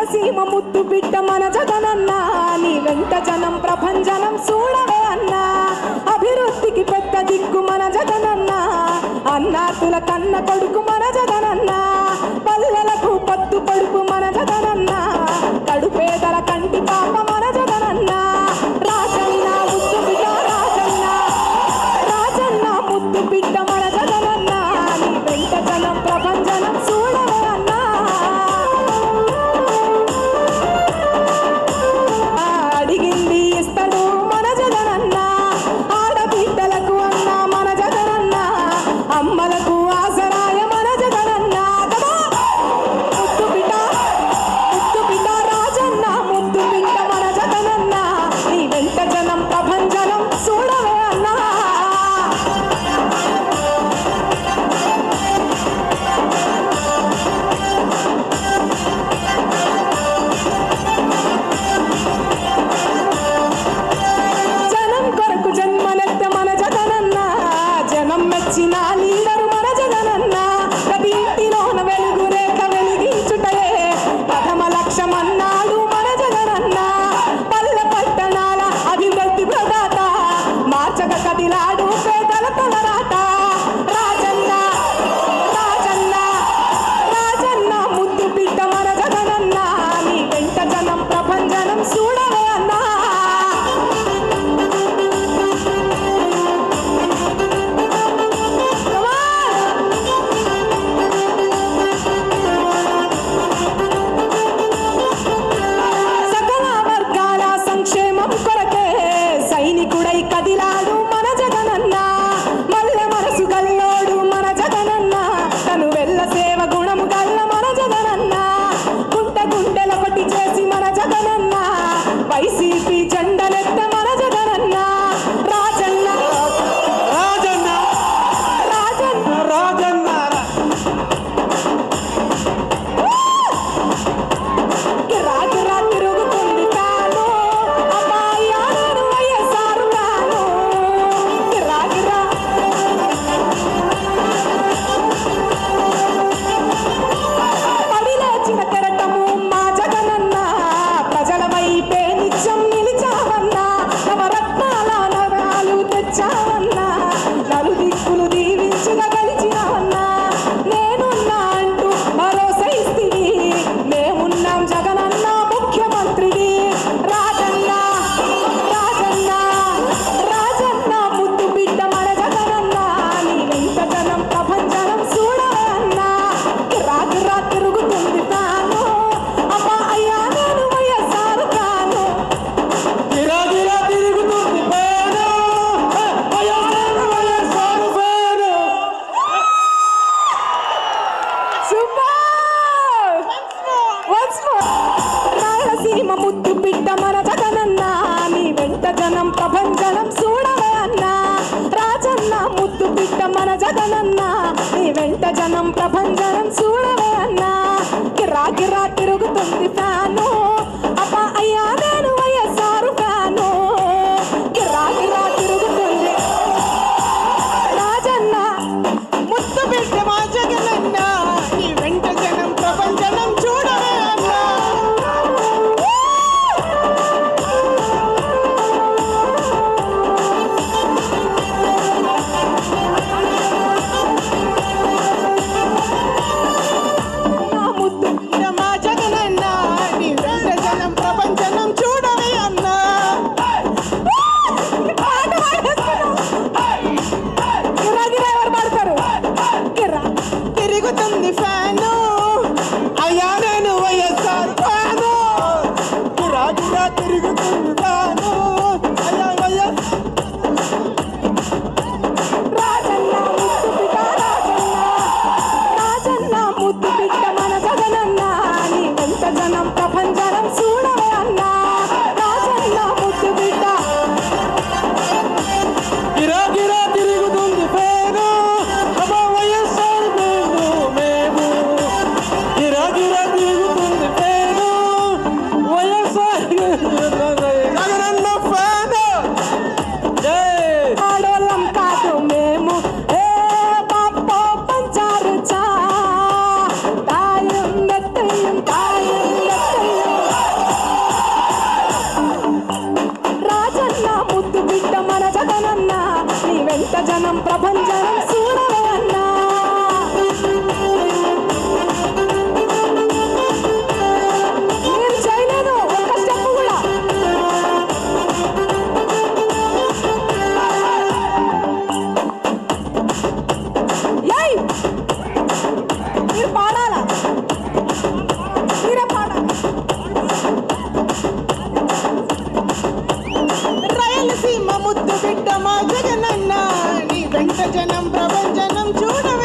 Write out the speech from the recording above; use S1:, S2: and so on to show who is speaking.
S1: రాయలసీమ ముద్దు బిడ్డ మన జగనన్న నీ వెంట జనం ప్రభంజనం చూడవే అన్నా అభివృద్ధికి పెద్ద దిక్కు మన జగనన్న అన్నాతుల కన్న కొడుకు మన జగనన్న పల్లెలకు పత్తు పడుపు మన జగనన్న కడుపేదల కంటి పాప మన జగనన్న రాజన్న ముద్దు బిడ్డ రాజన్న రాజన్న ముద్దు బిడ్డ మన జగనన్న నీ వెంట జనం ప్రభంజనం చూడవే అన్నా అడిగింది ఇస్తాడు మన జగనన్న ఆడబిడ్డలకు అన్న మన జగనన్న అమ్మలకు ఆసరాయ మన జగనన్న కదా ముద్దు బిడ్డ ముద్దు బిడ్డ రాజన్న ముద్దు బిడ్డ మన జగనన్న నీ వెంట జనం ప్రభంజనం చూడవే అన్నా జనం కొరకు జన్మనెత్త మన జగనన్న జనం మెచ్చిన లీడరు మన జగనన్న ప్రతి ఇంటిలోన వెలుగు రేఖ వెలిగించుటయే ప్రథమ లక్ష్యమన్నాడు మన జగనన్న పల్లె పట్టణాల అభివృద్ధి ప్రదాత మార్చక కదిలాడు పేదల తలరాట రాజన్న రాజన్న రాజన్న ముద్దు బిడ్డ మన జగనన్న నీ వెంట జనం ప్రభంజనం చూడవే అన్నా Come on! సకల వర్గాల సంక్షేమం కొరకే సైనికుడై కదిలాడు మన జగనన్న మల్లె మనసు గల్లోడు మన జగనన్న తను వెళ్ళ సేవ గుణము గల్ల మన జగనన్న గుంట గుండెలొకటి చేసి మన జగనన్న వైసీపీ జెండనెత్త మన జగనన్న రాజన్న
S2: రాజన్న
S1: రాజన్న
S2: రాజన్న
S1: గిరా గిరా తిరుగుతుంది ఫ్యాను అబ్బాయి ఆడను వైఎస్ఆర్ ఫ్యాను గిరా గిరా పడి లేచిన కెరటము మా జగనన్న ప్రజల వైపే నిత్యం నిలిచావన్నా నవరత్నాల నరాలు తెచ్చావన్నా నలు దిక్కులు దీవించుగా గెలిచినావన్నా నేనున్నా అంటూ భరోసా ఇస్తివి మేమున్నాం జగనన్న ముఖ్యమంత్రిని రాజన్న రాజన్న రాజన్న ముద్దు బిడ్డ మన జగనన్న నీ వెంట జనం ప్రభంజనం చూడవే అన్నా గిరా గిరా తిరుగుతుంది తాను అమ్మా అయ్యా నేను వైఎస్ఆర్ కాను
S2: గిరా గిరా తిరుగుతుంది పేరు అయ్యా నేను వైఎస్ఆర్ పేరు
S1: సూపర్ వన్స్ మోర్ రాయలసీమ ముద్దు బిడ్డ మన జగనన్న నీ వెంట జనం ప్రభంజనం చూడవే అన్నా రాజన్న ముద్దు బిడ్డ మన జగనన్న నీ వెంట జనం ప్రభంజనం చూడవే అన్నా గిరా గిరా తిరుగుతుంది ఫ్యాను అబ్బా అయ్యా నేను వైఎస్ఆర్ ఫ్యాను గిరా గిరా తిరుగుతుంది రాజన్న
S2: ముద్దు బిడ్డ మా జగనన్న ఈ వెంట జనం ప్రపంచనం చూడవే అన్నా
S1: నా ముద్దు
S2: బిడ్డ మా జగనన్న ఈ
S1: వెంట జనం ప్రభంజనం చూడవే అన్నా మీరు చేయలేదు ఒక్క స్టెప్ కూడా ఏయ్ మీరు పాడాలా మీరే పాడాలి
S2: రాయలసీమ ముద్దు బిడ్డ మా జగనన్న నీ వెంట జనం ప్రభంజనం చూడవే